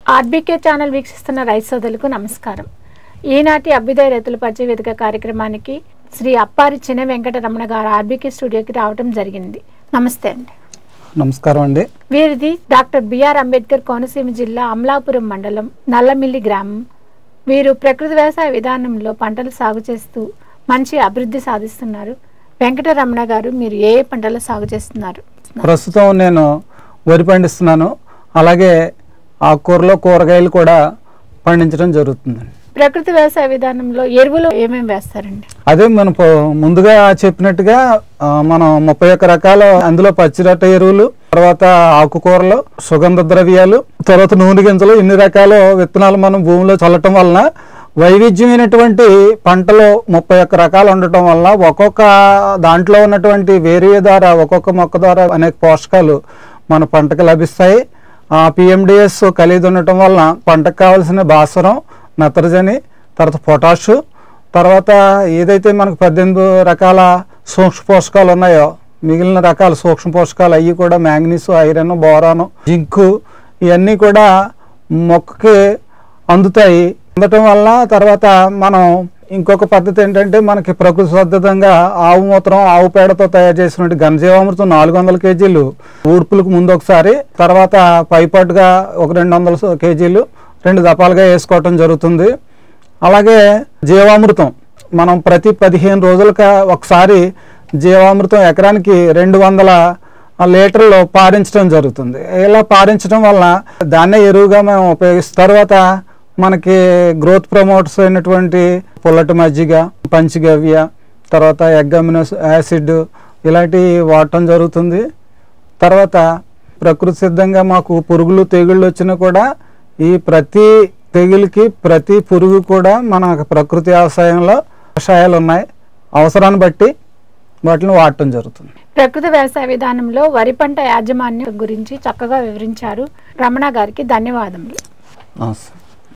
RBK channel వీక్షిస్తున్న రైతు సోదరులకు నమస్కారం ఈనాటి అభ్యుదయ రైతుల పరిచయ వేదిక కార్యక్రమానికి శ్రీ అప్పారి చిన్న వెంకటరమణ గారు ఆర్బీకే స్టూడియోకి రావడం జరిగింది నమస్తే అండి నమస్కారం అండి వీరిది డాక్టర్ బిఆర్ అంబేద్కర్ కోనసీమ జిల్లా అమలాపురం మండలం నల్లమిల్లి గ్రామం వీరు ప్రకృతి వ్యవసాయ విధానంలో పంటలు సాగు చేస్తూ మంచి అభివృద్ధి సాధిస్తున్నారు వెంకటరమణ గారు మీరు ఏ ఏ పంటలు సాగు చేస్తున్నారు ప్రస్తుతం నేను వరి పండిస్తున్నాను అలాగే ఆకుకూరలో కూరగాయలు కూడా పండించడం జరుగుతుందండి ప్రకృతి వ్యవసాయ విధానంలో ఎరువులు ఏమేమి వేస్తారండి అదే మనం పో- ముందుగా చెప్పినట్టుగా ఆ, మనం ముప్పై ఒక్క రకాల అందులో పచ్చిరొట్ట ఎరువులు తర్వాత ఆకుకూరలు సుగంధ ద్రవ్యాలు తర్వాత నూనె గింజలు ఇన్ని రకాల విత్తనాలు మనం భూమిలో చల్లటం వలన వైవిధ్యమైనటువంటి పంటలు ముప్పై ఒక్క రకాలు ఉండటం వల్ల ఒక్కొక్క దాంట్లో ఉన్నటువంటి వేరే ద్వారా ఒక్కొక్క మొక్క ద్వారా అనేక పోషకాలు మన పంటకు లభిస్తాయి ఆ పిఎండిఎస్ కలిగి ఉండటం వలన పంటకు కావాల్సిన భాస్వరం నత్రజని తర్వాత పొటాషు తర్వాత ఏదైతే మనకు పద్దెనిమిది రకాల సూక్ష్మ పోషకాలు ఉన్నాయో మిగిలిన రకాల సూక్ష్మ పోషకాలు అవి కూడా మ్యాంగనీసు ఐరన్ బోరాను జింకు ఇవన్నీ కూడా మొక్కకి అందుతాయి అందటం వల్ల తర్వాత మనం ఇంకొక పద్ధతి ఏంటంటే మనకి ప్రకృతి సిద్ధంగా ఆవు మూత్రం ఆవు పేడతో తయారు చేసినటువంటి ఘనజీవామృతం నాలుగు వందల కేజీలు ఊడ్పులకు ముందు ఒకసారి తర్వాత పైపాటుగా ఒక రెండు వందల కేజీలు రెండు దపాలుగా వేసుకోవటం జరుగుతుంది అలాగే జీవామృతం మనం ప్రతి పదిహేను రోజులక ఒకసారి జీవామృతం ఎకరానికి రెండు వందల లీటర్లు పారించడం జరుగుతుంది ఇలా పారించడం వల్ల దాన్నే ఎరువుగా మేము ఉపయోగిస్తాం తర్వాత మనకి గ్రోత్ ప్రమోటర్స్ అయినటువంటి పుల్లటి మజ్జిగ పంచగవ్య తర్వాత ఎగ్గమినో యాసిడ్ ఇలాంటివి వాడటం జరుగుతుంది తర్వాత ప్రకృతి సిద్ధంగా మాకు పురుగులు తెగుళ్ళు వచ్చినా కూడా ఈ ప్రతి తెగులుకి ప్రతి పురుగు కూడా మన ప్రకృతి వ్యవసాయంలో కషాయాలు ఉన్నాయి అవసరాన్ని బట్టి వాటిని వాడటం జరుగుతుంది ప్రకృతి వ్యవసాయ విధానంలో వరి పంట యాజమాన్యం గురించి చక్కగా వివరించారు రమణ గారికి ధన్యవాదములు నమస్తే